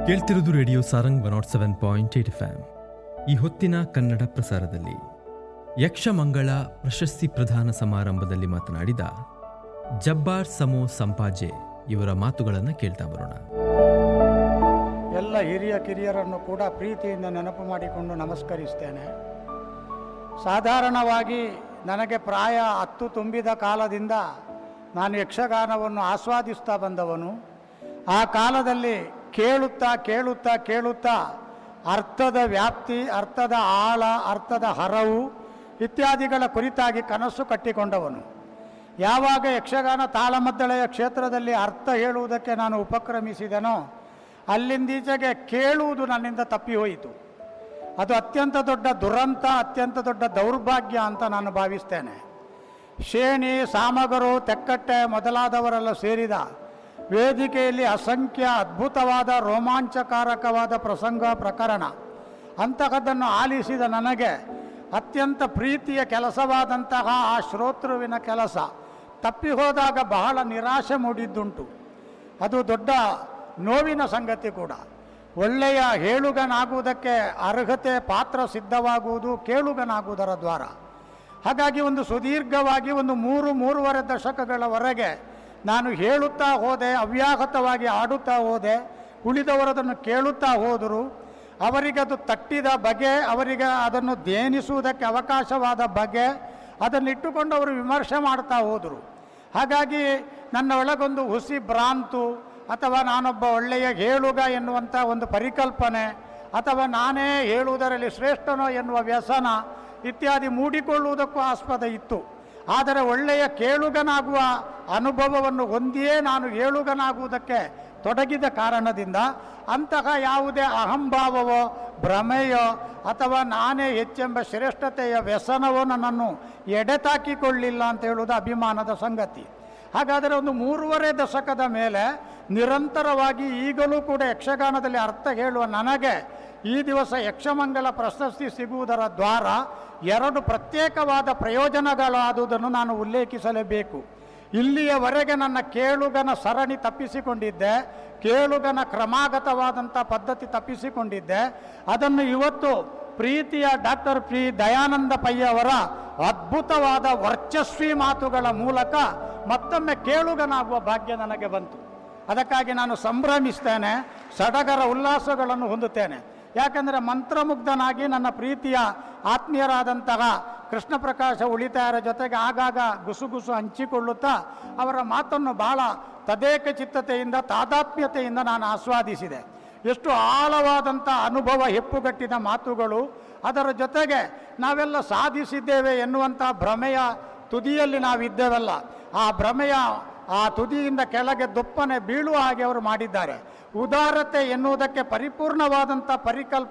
ಕೇಳ್ತಿರೋದು radio Sarang one nought seven point eight F ಈ ಹೊತ್ತಿನ ಕನ್ನಡ ಪ್ರಸಾರದಲ್ಲಿ ಯಕ್ಷಮಂಗಳ ಪ್ರಶಸ್ತಿ ಪ್ರದಾನ ಸಮಾರಂಭದಲ್ಲಿ ಮಾತನಾಡಿದ ಜಬ್ಬಾರ್ ಸಮೋ ಸಂಪಾಜೆ ಇವರ ಮಾತುಗಳನ್ನು ಕೇಳ್ತಾ ಬರೋಣ ಎಲ್ಲ ಹಿರಿಯ ಕಿರಿಯರನ್ನು ಕೂಡ ಪ್ರೀತಿಯಿಂದ ನೆನಪು ಮಾಡಿಕೊಂಡು ನಮಸ್ಕರಿಸ್ತೇನೆ ಸಾಧಾರಣವಾಗಿ ನನಗೆ ಪ್ರಾಯ ಹತ್ತು ತುಂಬಿದ ಕಾಲದಿಂದ ನಾನು ಯಕ್ಷಗಾನವನ್ನು ಆಸ್ವಾದಿಸ್ತಾ ಬಂದವನು ಆ ಕಾಲದಲ್ಲಿ ಕೇಳುತ್ತಾ ಕೇಳುತ್ತಾ ಕೇಳುತ್ತಾ ಅರ್ಥದ ವ್ಯಾಪ್ತಿ ಅರ್ಥದ ಆಳ ಅರ್ಥದ ಹರವು ಇತ್ಯಾದಿಗಳ ಕುರಿತಾಗಿ ಕನಸು ಕಟ್ಟಿಕೊಂಡವನು ಯಾವಾಗ ಯಕ್ಷಗಾನ ತಾಳಮದ್ದಳೆಯ ಕ್ಷೇತ್ರದಲ್ಲಿ ಅರ್ಥ ಹೇಳುವುದಕ್ಕೆ ನಾನು ಉಪಕ್ರಮಿಸಿದೆನೋ ಅಲ್ಲಿಂದೀಚೆಗೆ ಕೇಳುವುದು ನನ್ನಿಂದ ತಪ್ಪಿ ಹೋಯಿತು ಅದು ಅತ್ಯಂತ ದೊಡ್ಡ ದುರಂತ ಅತ್ಯಂತ ದೊಡ್ಡ ದೌರ್ಭಾಗ್ಯ ಅಂತ ನಾನು ಭಾವಿಸ್ತೇನೆ ಶೇಣಿ ಸಾಮಗರು ತೆಕ್ಕಟ್ಟೆ ಮೊದಲಾದವರೆಲ್ಲ ಸೇರಿದ ವೇದಿಕೆಯಲ್ಲಿ ಅಸಂಖ್ಯ ಅದ್ಭುತವಾದ ರೋಮಾಂಚಕಾರಕವಾದ ಪ್ರಸಂಗ ಪ್ರಕರಣ ಅಂತಹದ್ದನ್ನು ಆಲಿಸಿದ ನನಗೆ ಅತ್ಯಂತ ಪ್ರೀತಿಯ ಕೆಲಸವಾದಂತಹ ಆ ಶ್ರೋತೃವಿನ ಕೆಲಸ ತಪ್ಪಿ ಹೋದಾಗ ಬಹಳ ನಿರಾಶೆ ಮೂಡಿದ್ದುಂಟು ಅದು ದೊಡ್ಡ ನೋವಿನ ಸಂಗತಿ ಕೂಡ ಒಳ್ಳೆಯ ಹೇಳುಗನಾಗುವುದಕ್ಕೆ ಅರ್ಹತೆ ಪಾತ್ರ ಸಿದ್ಧವಾಗುವುದು ಕೇಳುಗನಾಗುವುದರ ದ್ವಾರ ಹಾಗಾಗಿ ಒಂದು ಸುದೀರ್ಘವಾಗಿ ಒಂದು ಮೂರು ಮೂರುವರೆ ದಶಕಗಳವರೆಗೆ ನಾನು ಹೇಳುತ್ತಾ ಹೋದೆ ಅವ್ಯಾಹತವಾಗಿ ಆಡುತ್ತಾ ಹೋದೆ ಉಳಿದವರದನ್ನು ಕೇಳುತ್ತಾ ಹೋದರು ಅವರಿಗದು ತಟ್ಟಿದ ಬಗೆ ಅವರಿಗೆ ಅದನ್ನು ಧ್ಯಾನಿಸುವುದಕ್ಕೆ ಅವಕಾಶವಾದ ಬಗೆ ಅದನ್ನು ಇಟ್ಟುಕೊಂಡು ಅವರು ವಿಮರ್ಶೆ ಮಾಡ್ತಾ ಹೋದರು ಹಾಗಾಗಿ ನನ್ನ ಒಳಗೊಂದು ಹುಸಿ ಭ್ರಾಂತು ಅಥವಾ ನಾನೊಬ್ಬ ಒಳ್ಳೆಯ ಹೇಳುಗ ಎನ್ನುವಂಥ ಒಂದು ಪರಿಕಲ್ಪನೆ ಅಥವಾ ನಾನೇ ಹೇಳುವುದರಲ್ಲಿ ಶ್ರೇಷ್ಠನೋ ಎನ್ನುವ ವ್ಯಸನ ಇತ್ಯಾದಿ ಮೂಡಿಕೊಳ್ಳುವುದಕ್ಕೂ ಆಸ್ಪದ ಇತ್ತು ಆದರೆ ಒಳ್ಳೆಯ ಕೇಳುಗನಾಗುವ ಅನುಭವವನ್ನು ಹೊಂದಿಯೇ ನಾನು ಹೇಳುಗನಾಗುವುದಕ್ಕೆ ತೊಡಗಿದ ಕಾರಣದಿಂದ ಅಂತಹ ಯಾವುದೇ ಅಹಂಭಾವವೋ ಭ್ರಮೆಯೋ ಅಥವಾ ನಾನೇ ಹೆಚ್ಚೆಂಬ ಶ್ರೇಷ್ಠತೆಯ ವ್ಯಸನವೋ ನನ್ನನ್ನು ಎಡೆತಾಕಿಕೊಳ್ಳಿಲ್ಲ ಅಂತ ಹೇಳುವುದು ಅಭಿಮಾನದ ಸಂಗತಿ ಹಾಗಾದರೆ ಒಂದು ಮೂರುವರೆ ದಶಕದ ಮೇಲೆ ನಿರಂತರವಾಗಿ ಈಗಲೂ ಕೂಡ ಯಕ್ಷಗಾನದಲ್ಲಿ ಅರ್ಥ ಹೇಳುವ ನನಗೆ ಈ ದಿವಸ ಯಕ್ಷಮಂಗಲ ಪ್ರಶಸ್ತಿ ಸಿಗುವುದರ ದ್ವಾರ ಎರಡು ಪ್ರತ್ಯೇಕವಾದ ಪ್ರಯೋಜನಗಳಾದುದನ್ನು ನಾನು ಉಲ್ಲೇಖಿಸಲೇಬೇಕು ಇಲ್ಲಿಯವರೆಗೆ ನನ್ನ ಕೇಳುಗನ ಸರಣಿ ತಪ್ಪಿಸಿಕೊಂಡಿದ್ದೆ ಕೇಳುಗನ ಕ್ರಮಾಗತವಾದಂಥ ಪದ್ಧತಿ ತಪ್ಪಿಸಿಕೊಂಡಿದ್ದೆ ಅದನ್ನು ಇವತ್ತು ಪ್ರೀತಿಯ ಡಾಕ್ಟರ್ ಪಿ ದಯಾನಂದ ಪೈ ಅವರ ಅದ್ಭುತವಾದ ವರ್ಚಸ್ವಿ ಮಾತುಗಳ ಮೂಲಕ ಮತ್ತೊಮ್ಮೆ ಕೇಳುಗನಾಗುವ ಭಾಗ್ಯ ನನಗೆ ಬಂತು ಅದಕ್ಕಾಗಿ ನಾನು ಸಂಭ್ರಮಿಸ್ತೇನೆ ಸಡಗರ ಉಲ್ಲಾಸಗಳನ್ನು ಹೊಂದುತ್ತೇನೆ ಯಾಕಂದರೆ ಮಂತ್ರಮುಗ್ಧನಾಗಿ ನನ್ನ ಪ್ರೀತಿಯ ಆತ್ಮೀಯರಾದಂತಹ ಕೃಷ್ಣ ಪ್ರಕಾಶ ಉಳಿತಾಯರ ಜೊತೆಗೆ ಆಗಾಗ ಗುಸುಗುಸು ಹಂಚಿಕೊಳ್ಳುತ್ತಾ ಅವರ ಮಾತನ್ನು ಬಹಳ ತದೇಕ ಚಿತ್ತತೆಯಿಂದ ತಾದಾತ್ಮ್ಯತೆಯಿಂದ ನಾನು ಆಸ್ವಾದಿಸಿದೆ ಎಷ್ಟು ಆಳವಾದಂಥ ಅನುಭವ ಹೆಪ್ಪುಗಟ್ಟಿದ ಮಾತುಗಳು ಅದರ ಜೊತೆಗೆ ನಾವೆಲ್ಲ ಸಾಧಿಸಿದ್ದೇವೆ ಎನ್ನುವಂಥ ಭ್ರಮೆಯ ತುದಿಯಲ್ಲಿ ನಾವಿದ್ದೇವಲ್ಲ ಆ ಭ್ರಮೆಯ ಆ ತುದಿಯಿಂದ ಕೆಳಗೆ ದೊಪ್ಪನೆ ಬೀಳುವ ಹಾಗೆ ಅವರು ಮಾಡಿದ್ದಾರೆ ಉದಾರತೆ ಎನ್ನುವುದಕ್ಕೆ ಪರಿಪೂರ್ಣವಾದಂಥ ಪರಿಕಲ್ಪನೆ